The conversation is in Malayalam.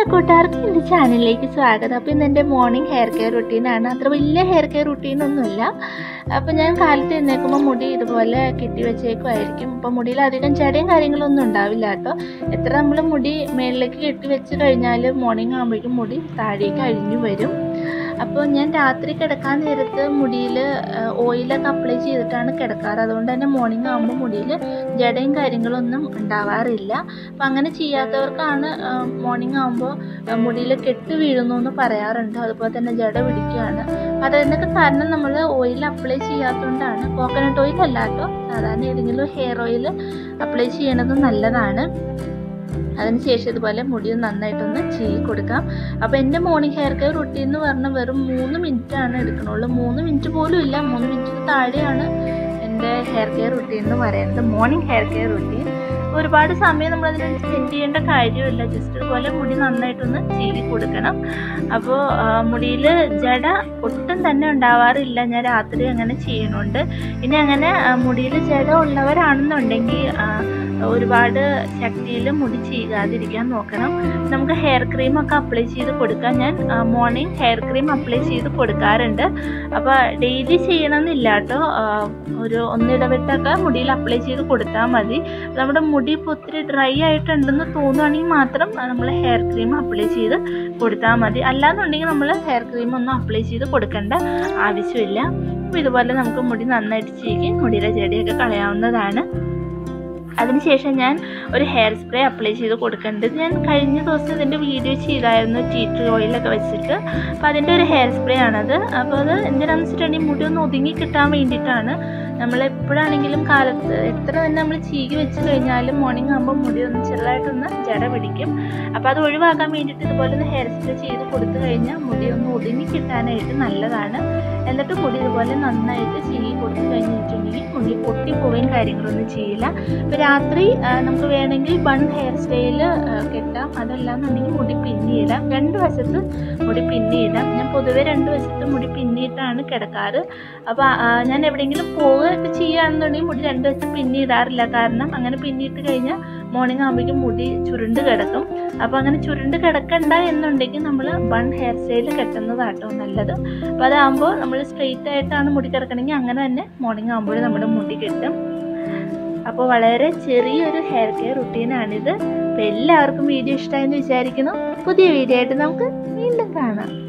കൂട്ടുകാർക്ക് എൻ്റെ ചാനലിലേക്ക് സ്വാഗതം അപ്പോൾ ഇന്ന് എൻ്റെ മോർണിംഗ് ഹെയർ കെയർ റുട്ടീനാണ് അത്ര വലിയ ഹെയർ കെയർ റുട്ടീനൊന്നുമില്ല അപ്പോൾ ഞാൻ കാലത്ത് എഴുന്നേൽക്കുമ്പോൾ മുടി ഇതുപോലെ കെട്ടി വെച്ചേക്കുമായിരിക്കും അപ്പോൾ മുടിയിൽ അധികം ചടയും കാര്യങ്ങളൊന്നും ഉണ്ടാവില്ല കേട്ടോ എത്ര നമ്മൾ മുടി മേളിലേക്ക് കെട്ടി വെച്ച് കഴിഞ്ഞാൽ മോർണിംഗ് ആകുമ്പോഴേക്കും മുടി താഴേക്ക് അഴിഞ്ഞു വരും അപ്പോൾ ഞാൻ രാത്രി കിടക്കാൻ നേരത്ത് മുടിയിൽ ഓയിലൊക്കെ അപ്ലൈ ചെയ്തിട്ടാണ് കിടക്കാറ് അതുകൊണ്ട് തന്നെ മോർണിംഗ് ആകുമ്പോൾ മുടിയിൽ ജടയും കാര്യങ്ങളൊന്നും ഉണ്ടാവാറില്ല അപ്പം അങ്ങനെ ചെയ്യാത്തവർക്കാണ് മോർണിംഗ് ആകുമ്പോൾ മുടിയിൽ കെട്ട് വീഴുന്നു എന്ന് പറയാറുണ്ട് അതുപോലെ തന്നെ ജട പിടിക്കുകയാണ് അപ്പം അതിനൊക്കെ കാരണം നമ്മൾ ഓയിൽ അപ്ലൈ ചെയ്യാത്തതുകൊണ്ടാണ് കോക്കനട്ട് ഓയിൽ അല്ല കേട്ടോ സാധാരണ ഏതെങ്കിലും ഹെയർ ഓയിൽ അപ്ലൈ ചെയ്യണത് നല്ലതാണ് അതിനുശേഷം ഇതുപോലെ മുടി നന്നായിട്ടൊന്ന് ചെയ്യി കൊടുക്കാം അപ്പോൾ എൻ്റെ മോർണിംഗ് ഹെയർ കെയർ റുട്ടീൻ എന്ന് പറഞ്ഞാൽ വെറും മൂന്ന് മിനിറ്റ് ആണ് എടുക്കണുള്ളൂ മൂന്ന് മിനിറ്റ് പോലും ഇല്ല മൂന്ന് മിനിറ്റിന് താഴെയാണ് എൻ്റെ ഹെയർ കെയർ റുട്ടീൻ എന്ന് പറയുന്നത് മോർണിംഗ് ഹെയർ കെയർ റുട്ടീൻ ഒരുപാട് സമയം നമ്മൾ അതിന് സ്പെൻഡ് ചെയ്യേണ്ട കാര്യമില്ല ജസ്റ്റ് ഇതുപോലെ മുടി നന്നായിട്ടൊന്ന് ചീകി കൊടുക്കണം അപ്പോൾ മുടിയിൽ ജട ഒട്ടും തന്നെ ഉണ്ടാവാറില്ല ഞാൻ രാത്രി അങ്ങനെ ചെയ്യണുണ്ട് ഇനി അങ്ങനെ മുടിയിൽ ജട ഉള്ളവരാണെന്നുണ്ടെങ്കിൽ ഒരുപാട് ശക്തിയിൽ മുടി ചീകാതിരിക്കാൻ നോക്കണം നമുക്ക് ഹെയർ ക്രീം ഒക്കെ അപ്ലൈ ചെയ്ത് കൊടുക്കാം ഞാൻ മോർണിംഗ് ഹെയർ ക്രീം അപ്ലൈ ചെയ്ത് കൊടുക്കാറുണ്ട് അപ്പോൾ ഡെയിലി ചെയ്യണമെന്നില്ല കേട്ടോ ഒരു ഒന്നിടവിട്ടൊക്കെ മുടിയിൽ അപ്ലൈ ചെയ്ത് കൊടുത്താൽ മതി നമ്മുടെ മുടി ഇപ്പോൾ ഒത്തിരി ഡ്രൈ ആയിട്ടുണ്ടെന്ന് തോന്നുകയാണെങ്കിൽ മാത്രം നമ്മൾ ഹെയർ ക്രീം അപ്ലൈ ചെയ്ത് കൊടുത്താൽ മതി അല്ലാന്നുണ്ടെങ്കിൽ നമ്മൾ ഹെയർ ക്രീം ഒന്നും അപ്ലൈ ചെയ്ത് കൊടുക്കേണ്ട ആവശ്യമില്ല അപ്പോൾ ഇതുപോലെ നമുക്ക് മുടി നന്നായിട്ട് ചീകി മുടിയുടെ ചെടിയൊക്കെ കളയാവുന്നതാണ് അതിനുശേഷം ഞാൻ ഒരു ഹെയർ സ്പ്രേ അപ്ലൈ ചെയ്ത് കൊടുക്കേണ്ടത് ഞാൻ കഴിഞ്ഞ ദിവസം ഇതിൻ്റെ വീഡിയോ ചെയ്തായിരുന്നു ടീ ട്രീ ഓയിലൊക്കെ വെച്ചിട്ട് അപ്പോൾ അതിൻ്റെ ഒരു ഹെയർ സ്പ്രേ ആണത് അപ്പോൾ അത് എന്തിനാണെന്ന് വെച്ചിട്ടുണ്ടെങ്കിൽ മുടി ഒന്ന് ഒതുങ്ങി കിട്ടാൻ വേണ്ടിയിട്ടാണ് നമ്മൾ എപ്പോഴാണെങ്കിലും കാലത്ത് എത്ര തന്നെ നമ്മൾ ചീകി വെച്ച് കഴിഞ്ഞാലും മോർണിംഗ് ആകുമ്പോൾ മുടി ഒന്ന് ചെറുതായിട്ടൊന്ന് ജട പിടിക്കും അപ്പോൾ അത് ഒഴിവാക്കാൻ വേണ്ടിയിട്ട് ഇതുപോലെ ഒന്ന് ഹെയർ സ്പ്രേ ചെയ്ത് കൊടുത്തു കഴിഞ്ഞാൽ മുടി ഒന്ന് ഒതുങ്ങി കിട്ടാനായിട്ട് നല്ലതാണ് എന്നിട്ട് മുടി ഇതുപോലെ നന്നായിട്ട് ചീകി കൊടുത്തു കഴിഞ്ഞിട്ടുണ്ടെങ്കിൽ മുടി പൊട്ടിപ്പോവുകയും കാര്യങ്ങളൊന്നും ചെയ്യില്ല ഇപ്പോൾ രാത്രി നമുക്ക് വേണമെങ്കിൽ ബൺ ഹെയർ സ്റ്റൈൽ കെട്ടാം അതല്ലാന്നുണ്ടെങ്കിൽ മുടി പിന്നിയിടാം രണ്ട് വശത്ത് മുടി പിന്നിയിടാം ഞാൻ പൊതുവെ രണ്ട് വശത്ത് മുടി പിന്നിയിട്ടാണ് കിടക്കാറ് അപ്പോൾ ഞാൻ എവിടെയെങ്കിലും പോവുകയൊക്കെ ചെയ്യുകയാണെന്നുണ്ടെങ്കിൽ മുടി രണ്ട് വശത്ത് പിന്നിയിടാറില്ല കാരണം അങ്ങനെ പിന്നിയിട്ട് കഴിഞ്ഞാൽ മോർണിംഗ് ആകുമ്പോഴേക്കും മുടി ചുരുണ്ട് കിടക്കും അപ്പോൾ അങ്ങനെ ചുരുണ്ട് കിടക്കണ്ട എന്നുണ്ടെങ്കിൽ നമ്മൾ ബൺ ഹെയർ സ്റ്റൈൽ കെട്ടുന്നതാട്ടോ നല്ലത് അപ്പോൾ അതാകുമ്പോൾ നമ്മൾ സ്ട്രെയിറ്റ് ആയിട്ടാണ് മുടി കിടക്കണമെങ്കിൽ അങ്ങനെ തന്നെ മോർണിംഗ് ആകുമ്പോൾ നമ്മുടെ മുടി കെട്ടും അപ്പോൾ വളരെ ചെറിയൊരു ഹെയർ കെയർ റുട്ടീനാണിത് അപ്പോൾ എല്ലാവർക്കും വീഡിയോ ഇഷ്ടമായെന്ന് വിചാരിക്കുന്നു പുതിയ വീഡിയോ ആയിട്ട് നമുക്ക് വീണ്ടും കാണാം